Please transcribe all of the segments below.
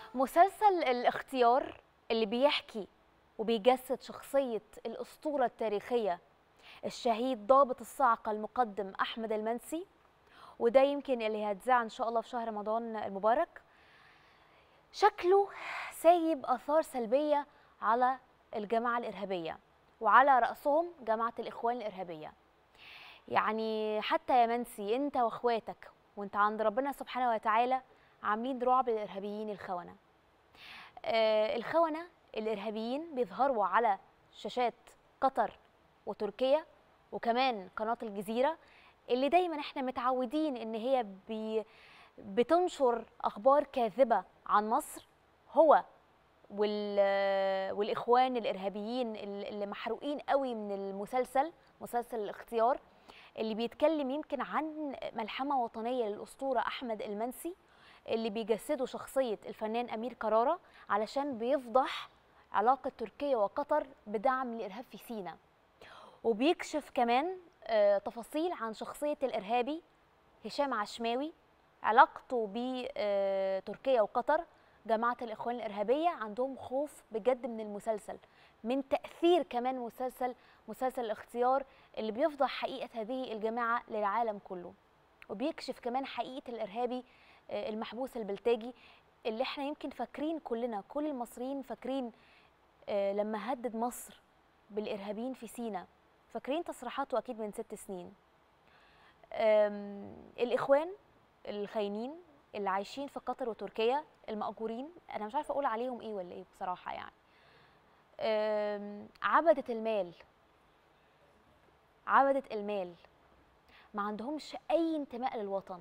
مسلسل الاختيار اللي بيحكي وبيجسد شخصية الأسطورة التاريخية الشهيد ضابط الصاعقة المقدم أحمد المنسي وده يمكن اللي هيتذاع إن شاء الله في شهر رمضان المبارك شكله سايب آثار سلبية على الجماعة الإرهابية وعلى رأسهم جماعة الإخوان الإرهابية يعني حتى يا منسي أنت وأخواتك وأنت عند ربنا سبحانه وتعالى عاملين رعب للإرهابيين الخونة آه الخونة الإرهابيين بيظهروا على شاشات قطر وتركيا وكمان قناة الجزيرة اللي دايما احنا متعودين ان هي بي بتنشر اخبار كاذبة عن مصر هو وال والاخوان الارهابيين اللي محروقين قوي من المسلسل مسلسل الاختيار اللي بيتكلم يمكن عن ملحمة وطنية للأسطورة أحمد المنسي اللي بيجسدوا شخصية الفنان أمير كرارة علشان بيفضح علاقة تركيا وقطر بدعم الإرهاب في سيناء وبيكشف كمان آه، تفاصيل عن شخصية الإرهابي هشام عشماوي علاقته بتركيا وقطر جماعة الإخوان الإرهابية عندهم خوف بجد من المسلسل من تأثير كمان مسلسل مسلسل الاختيار اللي بيفضح حقيقة هذه الجماعة للعالم كله وبيكشف كمان حقيقة الإرهابي آه، المحبوس البلتاجي اللي احنا يمكن فاكرين كلنا كل المصريين فاكرين آه، لما هدد مصر بالإرهابيين في سيناء فاكرين تصريحاته أكيد من ست سنين آم، الإخوان الخاينين اللي عايشين في قطر وتركيا المأجورين أنا مش عارفة أقول عليهم إيه ولا إيه بصراحة يعني آم، عبدة المال عبدة المال ما عندهمش أي انتماء للوطن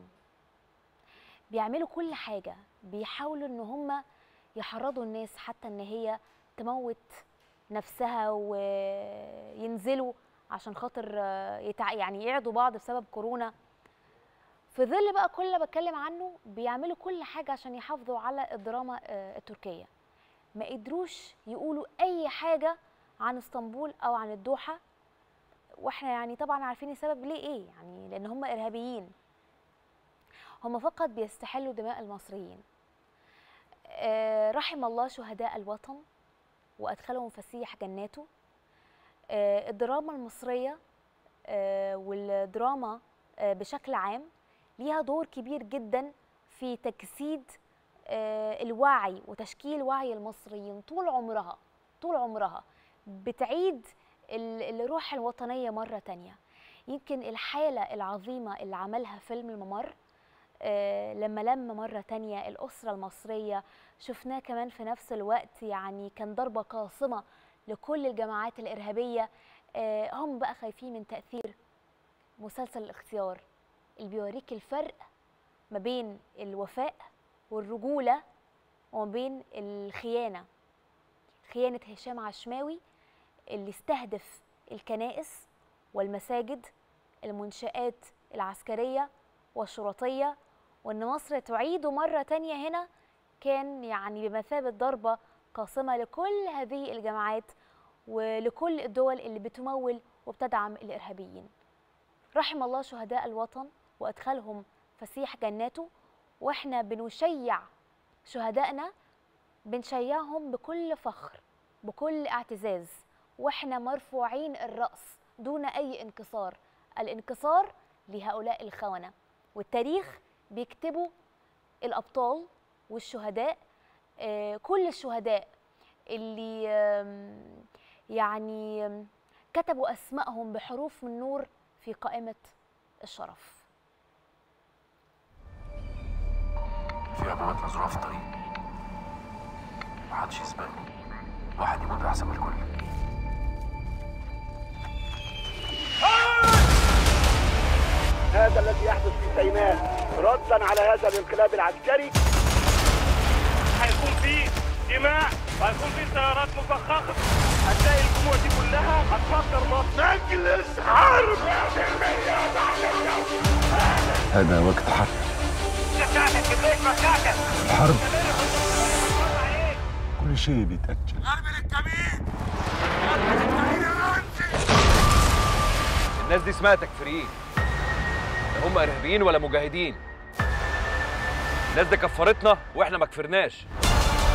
بيعملوا كل حاجة بيحاولوا إن هم يحرضوا الناس حتى إن هي تموت نفسها وينزلوا عشان خاطر آه، يتع... يعني يعدوا بعض بسبب كورونا في ظل بقى كل اللي بتكلم عنه بيعملوا كل حاجة عشان يحافظوا على الدراما آه، التركية ما قدروش يقولوا أي حاجة عن اسطنبول أو عن الدوحة واحنا يعني طبعا عارفين السبب ليه ايه يعني لان هم ارهابيين هم فقط بيستحلوا دماء المصريين آه، رحم الله شهداء الوطن وادخلهم فسيح جناته آه، الدراما المصريه آه، والدراما آه، بشكل عام ليها دور كبير جدا في تجسيد آه، الوعي وتشكيل وعي المصريين طول عمرها طول عمرها بتعيد ال- الروح الوطنيه مره تانية يمكن الحاله العظيمه اللي عملها فيلم الممر آه، لما لم مرة تانية الأسرة المصرية شفناه كمان في نفس الوقت يعني كان ضربة قاصمة لكل الجماعات الإرهابية آه، هم بقى خايفين من تأثير مسلسل الاختيار اللي بيوريك الفرق ما بين الوفاء والرجولة وما بين الخيانة خيانة هشام عشماوي اللي استهدف الكنائس والمساجد المنشآت العسكرية والشرطية وإن مصر تعيده مرة تانية هنا كان يعني بمثابة ضربة قاصمة لكل هذه الجماعات ولكل الدول اللي بتمول وبتدعم الإرهابيين رحم الله شهداء الوطن وأدخلهم فسيح جناته وإحنا بنشيع شهدائنا بنشيعهم بكل فخر بكل اعتزاز وإحنا مرفوعين الرأس دون أي انكسار الانكسار لهؤلاء الخونة والتاريخ بيكتبوا الأبطال والشهداء آه، كل الشهداء اللي آم، يعني آم، كتبوا أسمائهم بحروف من نور في قائمة الشرف في عبوات مزروعة في الطريق محدش يسبقني واحد يموت أحسن من الكل هذا الذي يحدث في سيناء ردا على هذا الانقلاب العسكري هيكون في دماء وهيكون في سيارات مفخخه هتلاقي الجموع دي كلها هتفكر مصر مجلس حرب هذا وقت حرب مكانك البيت مكانك الحرب كل شيء بيتأجل الناس دي اسمها تكفيريين لا هم ارهابيين ولا مجاهدين الناس دي كفرتنا واحنا ما كفرناش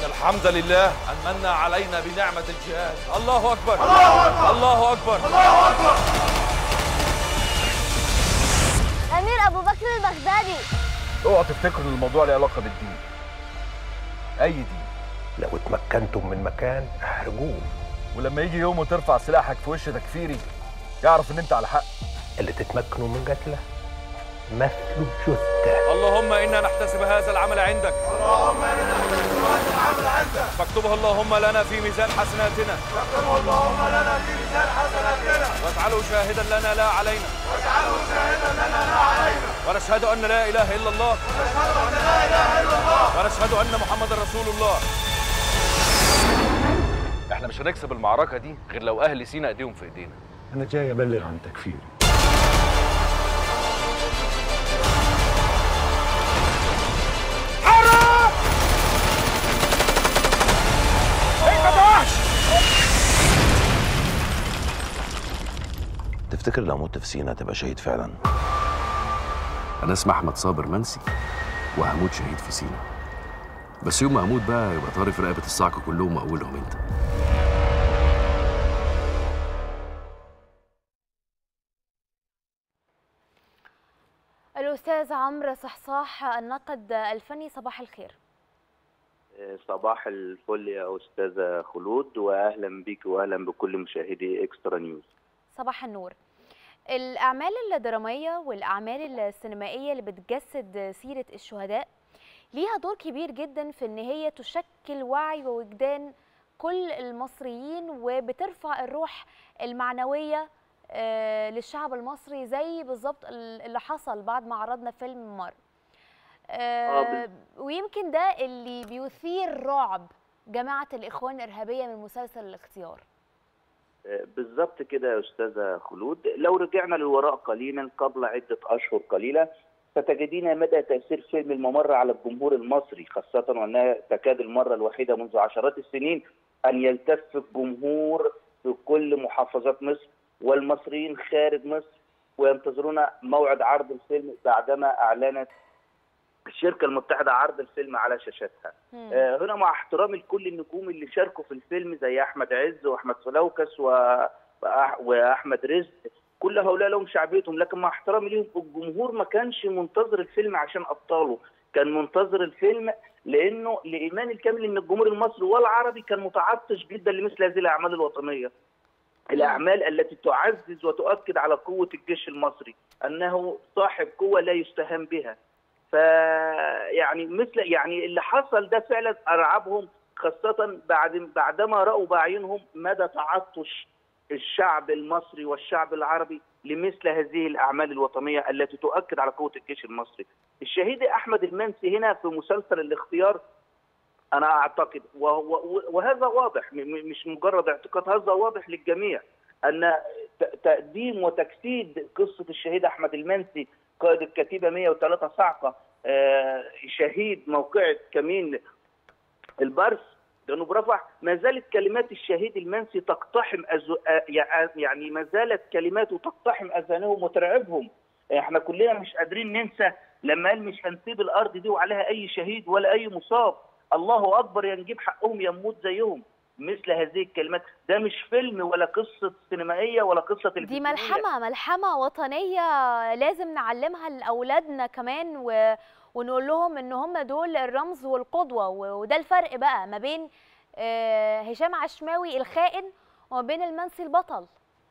إن الحمد لله أن من علينا بنعمة الجهاد الله أكبر الله أكبر الله أكبر امير ابو بكر البغدادي اوعوا تفتكروا ان الموضوع له علاقة بالدين أي دين لو اتمكنتم من مكان احرجوه ولما يجي يوم وترفع سلاحك في وش تكفيري يعرف ان انت على حق اللي تتمكنوا من قتله مثل جثه اللهم انا نحتسب هذا العمل عندك اللهم انا نحتسب هذا العمل عندك فاكتبه اللهم لنا في ميزان حسناتنا فاكتبه اللهم لنا في ميزان حسناتنا واجعله شاهدا لنا لا علينا واجعله شاهدا لنا لا علينا ونشهد ان لا اله الا الله ونشهد ان لا اله الا الله ونشهد ان محمدا رسول الله احنا مش هنكسب المعركه دي غير لو اهل سينا ايديهم في ايدينا انا جاي ابلغ عن تكفيري تفتكر لو مت في سينا تبقى شهيد فعلا انا اسمي احمد صابر منسي وهموت شهيد في سينا بس يوم ما اموت بقى يبقى طاري في رقبه الصعقه كلهم واولهم انت الاستاذ عمرو صحصاح الناقد الفني صباح الخير صباح الفل يا أستاذة خلود وأهلا بك وأهلا بكل مشاهدي إكسترا نيوز صباح النور الأعمال الدرامية والأعمال السينمائية اللي بتجسد سيرة الشهداء ليها دور كبير جدا في إن هي تشكل وعي ووجدان كل المصريين وبترفع الروح المعنوية آه، للشعب المصري زي بالظبط اللي حصل بعد ما عرضنا فيلم مر آه، ويمكن ده اللي بيثير رعب جماعة الإخوان الإرهابية من مسلسل الاختيار بالظبط كده يا أستاذة خلود لو رجعنا للوراء قليلا قبل عدة أشهر قليلة ستجدين مدى تأثير فيلم الممر على الجمهور المصري خاصة وأنها تكاد المرة الوحيدة منذ عشرات السنين أن يلتف الجمهور في كل محافظات مصر والمصريين خارج مصر وينتظرون موعد عرض الفيلم بعدما أعلنت الشركة المتحدة عرض الفيلم على شاشاتها آه هنا مع احترامي لكل النجوم اللي شاركوا في الفيلم زي أحمد عز وأحمد فلوكس و... وأح- وأحمد رزق كل هؤلاء لهم شعبيتهم لكن مع احترامي ليهم الجمهور ما كانش منتظر الفيلم عشان أبطاله كان منتظر الفيلم لأنه لإيمان الكامل أن الجمهور المصري والعربي كان متعطش جدا لمثل هذه الأعمال الوطنية الأعمال التي تعزز وتؤكد على قوة الجيش المصري أنه صاحب قوة لا يستهان بها ف يعني مثل يعني اللي حصل ده فعلا ارعبهم خاصه بعد بعدما راوا باعينهم مدى تعطش الشعب المصري والشعب العربي لمثل هذه الاعمال الوطنيه التي تؤكد على قوه الجيش المصري. الشهيد احمد المنسي هنا في مسلسل الاختيار انا اعتقد وهو وهذا واضح م- م- مش مجرد اعتقاد هذا واضح للجميع ان ت- تقديم وتجسيد قصه الشهيد احمد المنسي قائد الكتيبه 103 صعقه آه، شهيد موقعة كمين البرس جنوب رفح ما زالت كلمات الشهيد المنسي تقتحم أزو... آه، يع- يعني ما زالت كلماته تقتحم اذانهم وترعبهم احنا كلنا مش قادرين ننسى لما قال مش هنسيب الارض دي وعليها اي شهيد ولا اي مصاب الله اكبر يا نجيب حقهم يموت زيهم مثل هذه الكلمات ده مش فيلم ولا قصه سينمائيه ولا قصه دي تلفزيونيه ملحمة ملحمة وطنية لازم نعلمها لأولادنا كمان و... ونقول لهم إن هم دول الرمز والقدوة و- وده الفرق بقى ما بين آه، هشام عشماوي الخائن وما بين المنسي البطل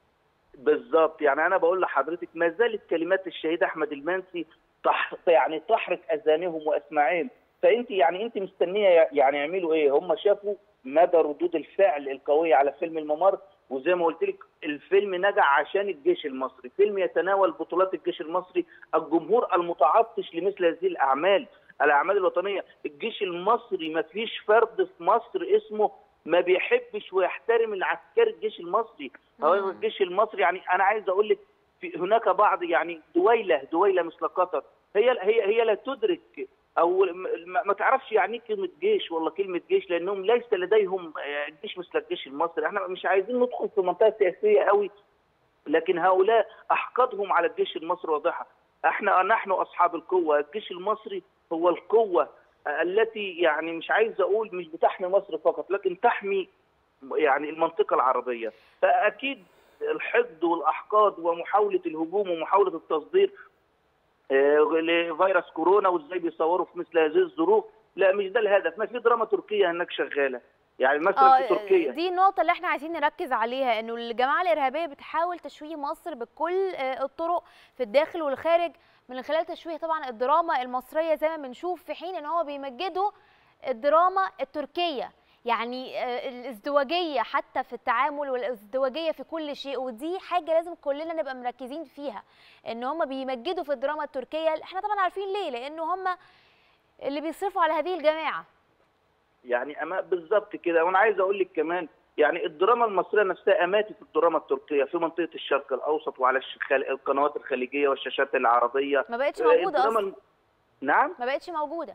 بالظبط يعني انا بقول لحضرتك ما زالت كلمات الشهيد احمد المنسي تح يعني تحرق اذانهم واسماعهم فانت يعني انت مستنيه يعني يعملوا ايه هم شافوا مدى ردود الفعل القويه على فيلم الممر وزي ما قلت لك الفيلم نجح عشان الجيش المصري فيلم يتناول بطولات الجيش المصري الجمهور المتعطش لمثل هذه الاعمال الاعمال الوطنيه الجيش المصري ما فيش فرد في مصر اسمه ما بيحبش ويحترم العسكري الجيش المصري هو مم. الجيش المصري يعني انا عايز اقول لك في هناك بعض يعني دويله دويله مثل قطر هي هي هي لا تدرك او ما, ما تعرفش يعني ايه كلمه جيش ولا كلمه جيش لانهم ليس لديهم آه، جيش مثل الجيش المصري احنا مش عايزين ندخل في منطقه سياسيه قوي لكن هؤلاء احقادهم على الجيش المصري واضحه احنا نحن اصحاب القوه الجيش المصري هو القوه التي يعني مش عايز اقول مش بتحمي مصر فقط لكن تحمي يعني المنطقه العربيه فاكيد الحقد والاحقاد ومحاوله الهجوم ومحاوله التصدير آه، لفيروس كورونا وازاي بيصوروا في مثل هذه الظروف لا مش ده الهدف ما في دراما تركيه هناك شغاله يعني مثلا في اه تركيا دي النقطة اللي احنا عايزين نركز عليها انه الجماعة الارهابية بتحاول تشويه مصر بكل آه، الطرق في الداخل والخارج من خلال تشويه طبعا الدراما المصرية زي ما بنشوف في حين ان هو بيمجدوا الدراما التركية يعني آه، الازدواجية حتى في التعامل والازدواجية في كل شيء ودي حاجة لازم كلنا نبقى مركزين فيها ان هم بيمجدوا في الدراما التركية احنا طبعا عارفين ليه لانه هم اللي بيصرفوا على هذه الجماعة يعني أما بالظبط كده وانا عايز اقول لك كمان يعني الدراما المصريه نفسها اماتت الدراما التركيه في منطقه الشرق الاوسط وعلى الشخال- القنوات الخليجيه والشاشات العربيه ما بقتش آه، موجودة الدراما اصلا الم- نعم ما بقتش موجودة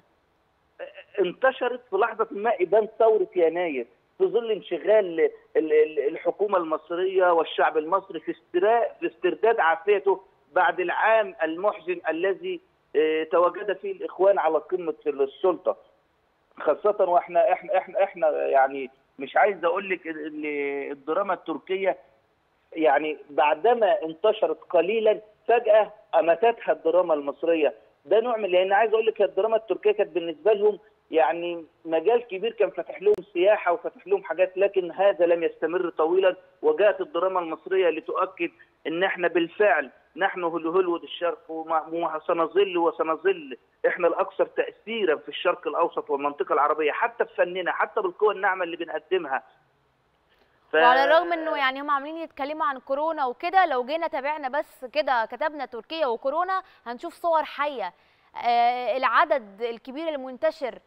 انتشرت في لحظه ما ابان ثوره يناير في ظل انشغال ال- ال- الحكومه المصريه والشعب المصري في استراء في استرداد عافيته بعد العام المحزن الذي آه، تواجد فيه الاخوان على قمه السلطه خاصه واحنا احنا احنا احنا يعني مش عايز اقول لك ان الدراما التركيه يعني بعدما انتشرت قليلا فجاه اماتتها الدراما المصريه ده نوع من لان عايز اقول لك الدراما التركيه كانت بالنسبه لهم يعني مجال كبير كان فتح لهم سياحه وفتح لهم حاجات لكن هذا لم يستمر طويلا وجاءت الدراما المصريه لتؤكد ان احنا بالفعل نحن هوليوود الشرق وما- وسنظل وسنظل احنا الاكثر تاثيرا في الشرق الاوسط والمنطقه العربيه حتى في فننا حتى بالقوى الناعمه اللي بنقدمها ف... وعلى الرغم انه يعني هم عاملين يتكلموا عن كورونا وكده لو جينا تابعنا بس كده كتبنا تركيا وكورونا هنشوف صور حيه آه العدد الكبير المنتشر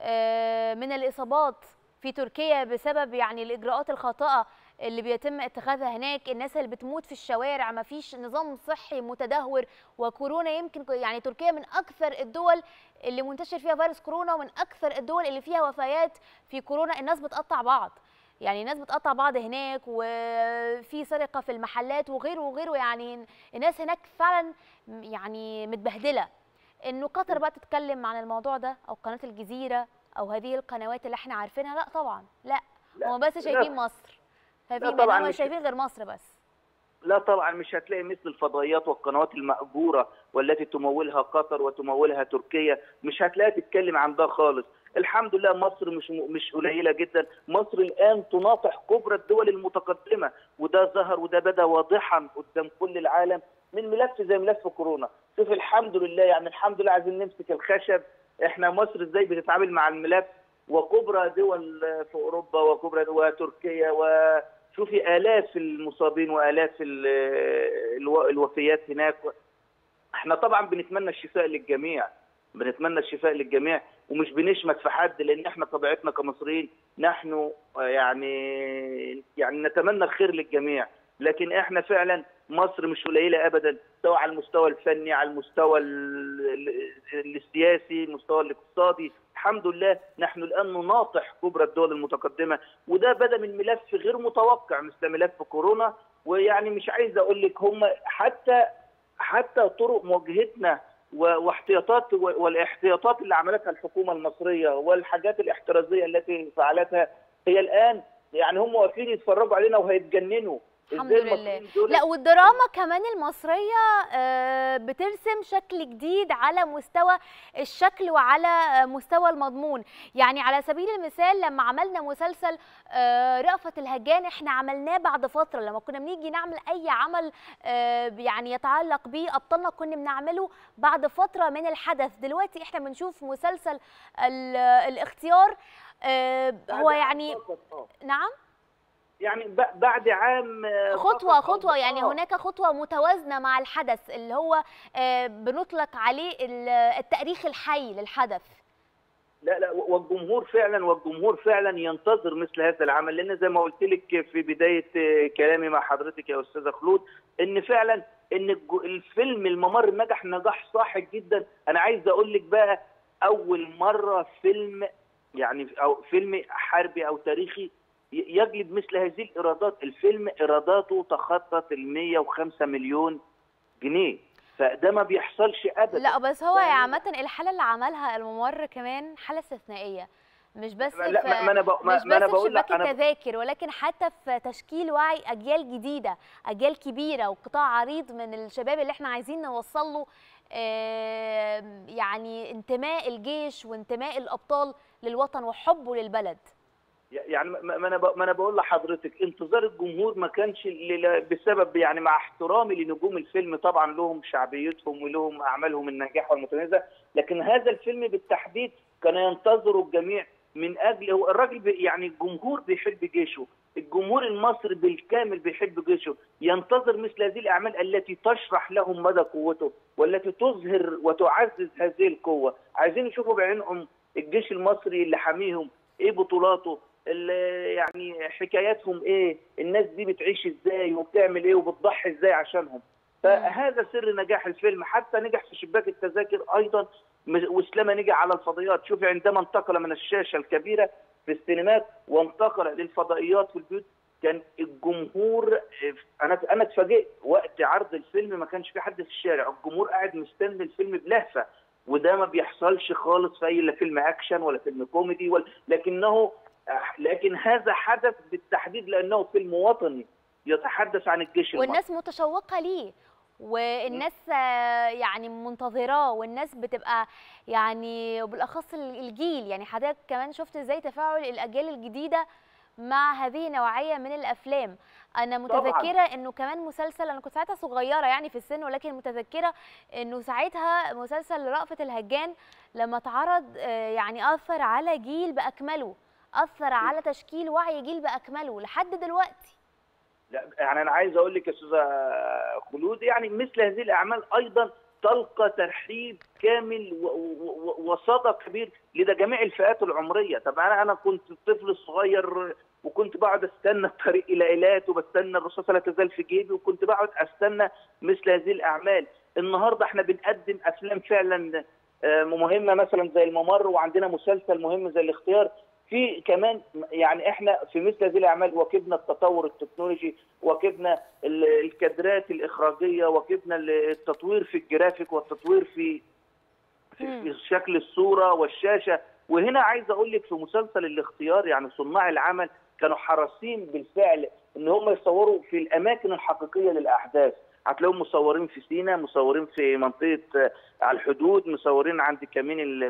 آه من الاصابات في تركيا بسبب يعني الاجراءات الخاطئه اللي بيتم اتخاذها هناك الناس اللي بتموت في الشوارع ما فيش نظام صحي متدهور وكورونا يمكن يعني تركيا من اكثر الدول اللي منتشر فيها فيروس كورونا ومن اكثر الدول اللي فيها وفيات في كورونا الناس بتقطع بعض يعني الناس بتقطع بعض هناك وفي سرقه في المحلات وغيره وغيره يعني الناس هناك فعلا يعني متبهدله انه قطر بقى تتكلم عن الموضوع ده او قناه الجزيره او هذه القنوات اللي احنا عارفينها لا طبعا لا, لا، هم بس لا. شايفين مصر شايفين طبعاً هم مش- شايفين غير مصر بس لا طبعا مش هتلاقي مثل الفضائيات والقنوات المأجورة والتي تمولها قطر وتمولها تركيا مش هتلاقي تتكلم عن ده خالص الحمد لله مصر مش مش قليله جدا مصر الان تناطح كبرى الدول المتقدمه وده ظهر وده بدا واضحا قدام كل العالم من ملف زي ملف كورونا شوف الحمد لله يعني الحمد لله عايزين نمسك الخشب احنا مصر ازاي بتتعامل مع الملف وكبرى دول في اوروبا وكبرى وتركيا وشوفي الاف المصابين والاف ال- الو- الوفيات هناك احنا طبعا بنتمنى الشفاء للجميع بنتمنى الشفاء للجميع ومش بنشمت في حد لان احنا طبيعتنا كمصريين نحن يعني يعني نتمنى الخير للجميع لكن احنا فعلا مصر مش قليله ابدا سواء على المستوى الفني على المستوى ال- ال- السياسي المستوى الاقتصادي الحمد لله نحن الان نناطح كبرى الدول المتقدمه وده بدا من ملف غير متوقع مثل ملف كورونا ويعني مش عايز اقول لك هم حتى حتى طرق مواجهتنا و- واحتياطات و- والاحتياطات اللي عملتها الحكومه المصريه والحاجات الاحترازيه التي فعلتها هي الان يعني هم واقفين يتفرجوا علينا وهيتجننوا الحمد إزاي لله المصريين دول لا والدراما كمان المصرية آه، بترسم شكل جديد على مستوى الشكل وعلى آه، مستوى المضمون يعني على سبيل المثال لما عملنا مسلسل آه، رأفت الهجان احنا عملناه بعد فترة لما كنا بنيجي نعمل أي عمل آه، يعني يتعلق بيه أبطالنا كنا بنعمله بعد فترة من الحدث دلوقتي احنا بنشوف مسلسل ال- الاختيار آه، هو يعني نعم يعني ب- بعد عام آه، خطوة فقط أو- خطوة يعني آه. هناك خطوة متوازنة مع الحدث اللي هو آه، بنطلق عليه ال- التاريخ الحي للحدث لا لا والجمهور فعلا والجمهور فعلا ينتظر مثل هذا العمل لان زي ما قلت لك في بدايه آه، كلامي مع حضرتك يا استاذه خلود ان فعلا ان الج- الفيلم الممر نجح نجاح صاحب جدا انا عايز اقول لك بقى اول مره فيلم يعني او فيلم حربي او تاريخي ي- يجلب مثل هذه الايرادات الفيلم ايراداته تخطت ال 105 مليون جنيه فده ما بيحصلش ابدا لا بس هو يا فاهمين؟ عامة الحالة اللي عملها الممر كمان حالة استثنائية مش بس لا، في ما- ما أنا بق- ما- مش ما أنا بس في بقول لك شباك أنا- التذاكر ولكن حتى في تشكيل وعي أجيال جديدة أجيال كبيرة وقطاع عريض من الشباب اللي احنا عايزين نوصل له آم، يعني انتماء الجيش وانتماء الأبطال للوطن وحبه للبلد يعني ما ما انا ب- ما انا بقول لحضرتك انتظار الجمهور ما كانش ل- بسبب يعني مع احترامي لنجوم الفيلم طبعا لهم شعبيتهم ولهم اعمالهم الناجحه والمتميزه لكن هذا الفيلم بالتحديد كان ينتظره الجميع من اجل هو الراجل بي يعني الجمهور بيحب جيشه الجمهور المصري بالكامل بيحب جيشه ينتظر مثل هذه الاعمال التي تشرح لهم مدى قوته والتي تظهر وتعزز هذه القوه عايزين يشوفوا بعينهم الجيش المصري اللي حاميهم ايه بطولاته ال- يعني حكاياتهم ايه الناس دي بتعيش ازاي وبتعمل ايه وبتضحي ازاي عشانهم فهذا سر نجاح الفيلم حتى نجح في شباك التذاكر ايضا م- واسلامه نجح على الفضائيات شوفي عندما انتقل من الشاشه الكبيره في السينمات وانتقل للفضائيات في البيوت كان الجمهور انا انا اتفاجئت وقت عرض الفيلم ما كانش في حد في الشارع الجمهور قاعد مستني الفيلم بلهفه وده ما بيحصلش خالص في اي لا فيلم اكشن ولا فيلم كوميدي ولا لكنه لكن هذا حدث بالتحديد لانه فيلم وطني يتحدث عن الجيش المصري والناس متشوقة ليه والناس آه، يعني منتظراه والناس بتبقى يعني وبالاخص ال- الجيل يعني حضرتك كمان شفت ازاي تفاعل الاجيال الجديده مع هذه النوعيه من الافلام انا طبعاً. متذكره انه كمان مسلسل انا كنت ساعتها صغيره يعني في السن ولكن متذكره انه ساعتها مسلسل رأفت الهجان لما اتعرض آه، يعني اثر على جيل باكمله اثر على تشكيل وعي جيل باكمله لحد دلوقتي لا يعني انا عايز اقول لك يا استاذه خلود يعني مثل هذه الاعمال ايضا تلقى ترحيب كامل و- و- و- وصدى كبير لدى جميع الفئات العمريه طب انا انا كنت طفل صغير وكنت بقعد استنى الطريق الى ايلات وبستنى الرصاصه لا تزال في جيبي وكنت بقعد استنى مثل هذه الاعمال النهارده احنا بنقدم افلام فعلا آه، مهمه مثلا زي الممر وعندنا مسلسل مهم زي الاختيار في كمان يعني احنا في مثل هذه الاعمال واكبنا التطور التكنولوجي واكبنا ال- الكادرات الاخراجيه واكبنا ال- التطوير في الجرافيك والتطوير في في, في شكل الصوره والشاشه وهنا عايز اقول لك في مسلسل الاختيار يعني صناع العمل كانوا حريصين بالفعل ان هم يصوروا في الاماكن الحقيقيه للاحداث هتلاقيهم مصورين في سينا مصورين في منطقه آه، على الحدود مصورين عند كمين ال-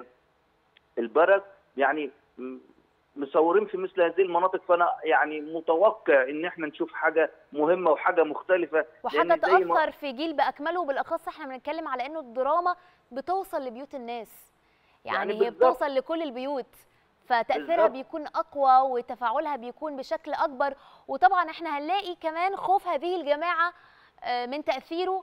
البرد يعني م- مصورين في مثل هذه المناطق فانا يعني متوقع ان احنا نشوف حاجه مهمه وحاجه مختلفه وحاجه لأن زي ما- تاثر في جيل باكمله وبالاخص احنا بنتكلم على انه الدراما بتوصل لبيوت الناس يعني, يعني هي بالظبط. بتوصل لكل البيوت فتاثيرها بالظبط. بيكون اقوى وتفاعلها بيكون بشكل اكبر وطبعا احنا هنلاقي كمان خوف هذه الجماعه آه، من تاثيره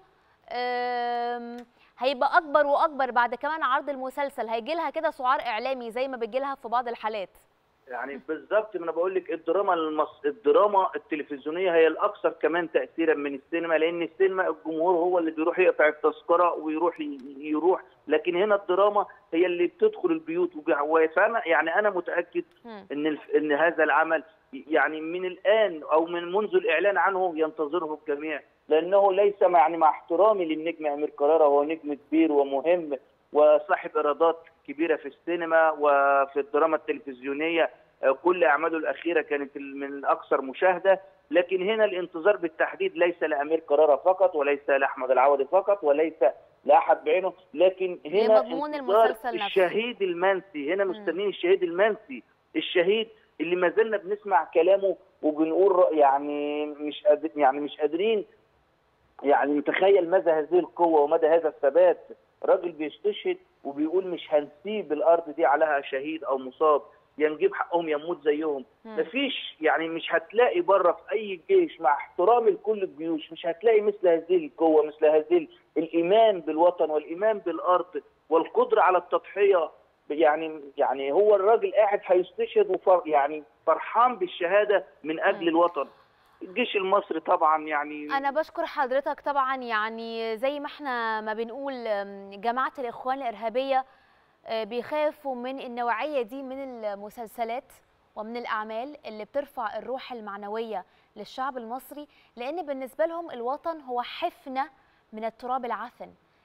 آم، هيبقى اكبر واكبر بعد كمان عرض المسلسل هيجي لها كده سعار اعلامي زي ما بيجي لها في بعض الحالات يعني بالظبط ما انا بقول لك الدراما المص... الدراما التلفزيونيه هي الاكثر كمان تاثيرا من السينما لان السينما الجمهور هو اللي بيروح يقطع التذكره ويروح ي... يروح لكن هنا الدراما هي اللي بتدخل البيوت وبي- فانا يعني انا متاكد مم. ان الف... ان هذا العمل يعني من الان او من منذ الاعلان عنه ينتظره الجميع لانه ليس مع يعني مع احترامي للنجم امير كرارة هو نجم كبير ومهم وصاحب ايرادات كبيره في السينما وفي الدراما التلفزيونيه آه، كل اعماله الاخيره كانت ال- من الاكثر مشاهده لكن هنا الانتظار بالتحديد ليس لامير كرارة فقط وليس لاحمد العوضي فقط وليس لاحد بعينه لكن هنا لمضمون انتظار المسلسل نفسه. الشهيد المنسي هنا مم. مستنيين الشهيد المنسي الشهيد اللي ما زلنا بنسمع كلامه وبنقول يعني مش قادر يعني مش قادرين يعني نتخيل مدى هذه القوه ومدى هذا الثبات راجل بيستشهد وبيقول مش هنسيب الارض دي عليها شهيد او مصاب يا نجيب حقهم يا نموت زيهم مم. مفيش يعني مش هتلاقي بره في اي جيش مع احترامي لكل الجيوش مش هتلاقي مثل هذه القوه مثل هذه ال- الايمان بالوطن والايمان بالارض والقدره على التضحيه يعني يعني هو الراجل قاعد هيستشهد وفر يعني فرحان بالشهاده من اجل مم. الوطن الجيش المصري طبعا يعني انا بشكر حضرتك طبعا يعني زي ما احنا ما بنقول أم، جماعه الاخوان الارهابيه آه، بيخافوا من النوعيه دي من المسلسلات ومن الاعمال اللي بترفع الروح المعنويه للشعب المصري لان بالنسبه لهم الوطن هو حفنه من التراب العفن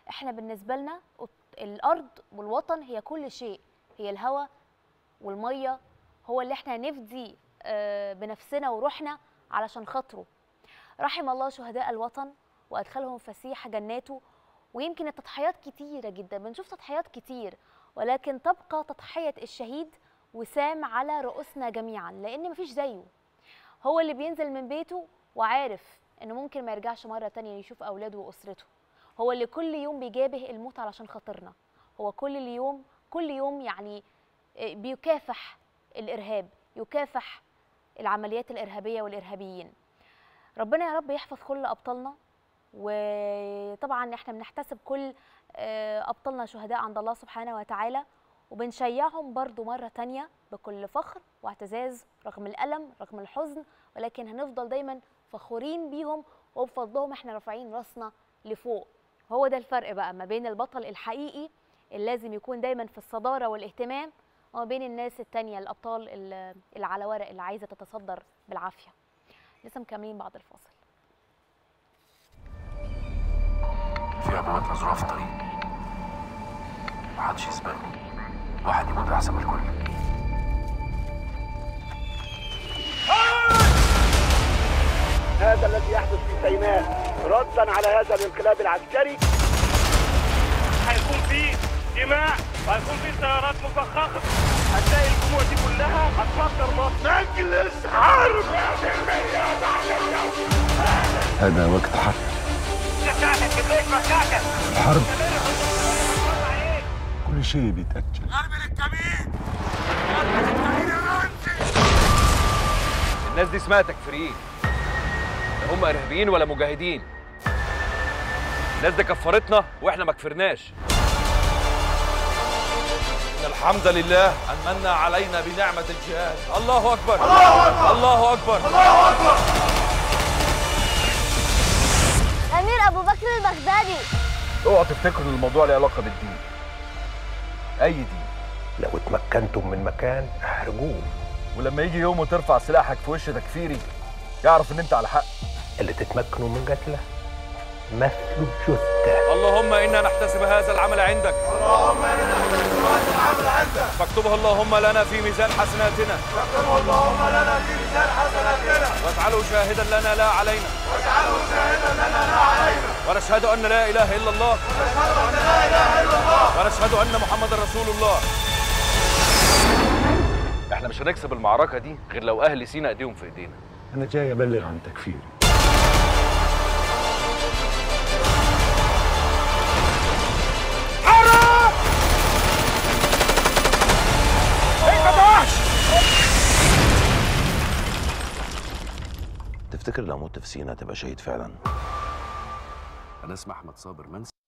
احنا بالنسبه لنا الارض والوطن هي كل شيء هي الهواء والميه هو اللي احنا نفدي آه، بنفسنا وروحنا علشان خاطره رحم الله شهداء الوطن وادخلهم فسيح جناته ويمكن التضحيات كتيره جدا بنشوف تضحيات كتير ولكن تبقى تضحيه الشهيد وسام على رؤوسنا جميعا لان مفيش زيه هو اللي بينزل من بيته وعارف انه ممكن ما يرجعش مره تانية يشوف اولاده واسرته هو اللي كل يوم بيجابه الموت علشان خاطرنا هو كل اليوم كل يوم يعني آه، بيكافح الارهاب يكافح العمليات الارهابيه والارهابيين ربنا يا رب يحفظ كل ابطالنا وطبعا احنا بنحتسب كل آه، ابطالنا شهداء عند الله سبحانه وتعالى وبنشيعهم برضو مرة تانية بكل فخر واعتزاز رغم الألم رغم الحزن ولكن هنفضل دايما فخورين بيهم وبفضلهم احنا رافعين راسنا لفوق هو ده الفرق بقى ما بين البطل الحقيقي اللي لازم يكون دايما في الصدارة والاهتمام وما بين الناس التانية الأبطال اللي اللي على ورق اللي عايزة تتصدر بالعافية لسه مكملين بعد الفاصل في عبوات مزروعة في الطريق محدش يسبقني واحد يموت أحسن من الكل هذا الذي يحدث في سيناء ردا على هذا الانقلاب العسكري هيكون في دماء وهيكون في سيارات مفخخه هتلاقي الجموع دي كلها هتفكر مصر مجلس حرب هذا وقت حرب الحرب كل شيء بيتأجل الناس دي اسمها تكفيريين لا هم ارهابيين ولا مجاهدين الناس دي كفرتنا واحنا ما كفرناش إن الحمد لله ان من علينا بنعمه الجهاد الله اكبر الله اكبر الله اكبر الله اكبر أمير أبو بكر البغدادي اوعوا تفتكروا ان الموضوع له علاقة بالدين أي دين لو اتمكنتم من مكان احرجوه ولما يجي يوم وترفع سلاحك في وش تكفيري يعرف ان انت على حق اللي تتمكنوا من قتله مثل الجثة اللهم انا نحتسب هذا العمل عندك اللهم انا نحتسب هذا العمل عندك فاكتبها اللهم لنا في ميزان حسناتنا فاكتبها اللهم لنا في ميزان حسناتنا واجعله شاهدا لنا لا علينا واجعله شاهدا لنا لا علينا ونشهد ان لا اله الا الله ونشهد ان لا اله الا الله ونشهد ان محمدا رسول الله احنا مش هنكسب المعركه دي غير لو اهل سينا ايديهم في ايدينا انا جاي ابلغ عن تكفيري تفتكر لو مت في سينا تبقى شهيد فعلا أنا اسمي أحمد صابر منسي